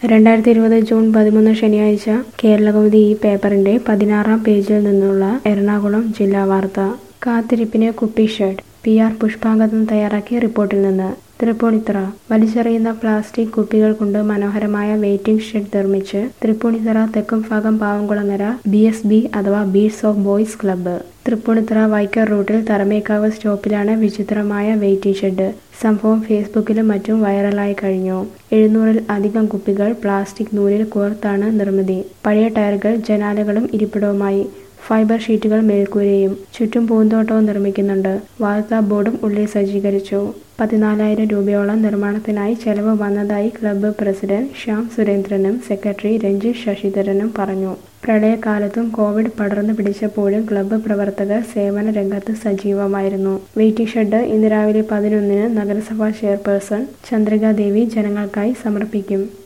രണ്ടായിരത്തി ഇരുപത് ജൂൺ പതിമൂന്ന് ശനിയാഴ്ച കേരളകൗമുദി ഈ പേപ്പറിന്റെ പതിനാറാം പേജിൽ നിന്നുള്ള എറണാകുളം ജില്ലാ വാർത്ത കാത്തിരിപ്പിന് കുപ്പി ഷെഡ് പി ആർ പുഷ്പാങ്കദം തയ്യാറാക്കിയ റിപ്പോർട്ടിൽ നിന്ന് തൃപ്പൂണിത്തറ വലിച്ചെറിയുന്ന പ്ലാസ്റ്റിക് കുപ്പികൾ കൊണ്ട് മനോഹരമായ വെയിറ്റിംഗ് ഷെഡ് നിർമ്മിച്ച് Tripunithura Thekkumbhagam Pavamkulangara B S B അഥവാ beads of boys club Tripunithura Vaikom റൂട്ടിൽ തറമേക്കാവ് സ്റ്റോപ്പിലാണ് വിചിത്രമായ വെയിറ്റിംഗ് ഷെഡ് സംഭവം ഫേസ്ബുക്കിലും മറ്റും വൈറലായി കഴിഞ്ഞു എഴുന്നൂറിൽ അധികം കുപ്പികൾ പ്ലാസ്റ്റിക് നൂലിൽ കോർത്താണ് നിർമ്മിതി പഴയ ടയറുകൾ ജനാലകളും ഇരിപ്പിടവുമായി ഫൈബർ ഷീറ്റുകൾ മേൽക്കൂരയും ചുറ്റും പൂന്തോട്ടവും നിർമ്മിക്കുന്നുണ്ട് വാർത്താ ബോർഡും ഉള്ളിൽ സജ്ജീകരിച്ചു പതിനാലായിരം രൂപയോളം നിർമ്മാണത്തിനായി ചെലവ് വന്നതായി ക്ലബ്ബ് പ്രസിഡന്റ് ശ്യാം സുരേന്ദ്രനും സെക്രട്ടറി രഞ്ജിത്ത് ശശിധരനും പറഞ്ഞു പ്രളയകാലത്തും കോവിഡ് പടർന്നു പിടിച്ചപ്പോഴും ക്ലബ്ബ് പ്രവർത്തകർ സേവന രംഗത്ത് സജീവമായിരുന്നു വെയിറ്റിംഗ് ഷെഡ് ഇന്ന് രാവിലെ പതിനൊന്നിന് നഗരസഭാ ചെയർപേഴ്സൺ ചന്ദ്രികാ ദേവി ജനങ്ങൾക്കായി സമർപ്പിക്കും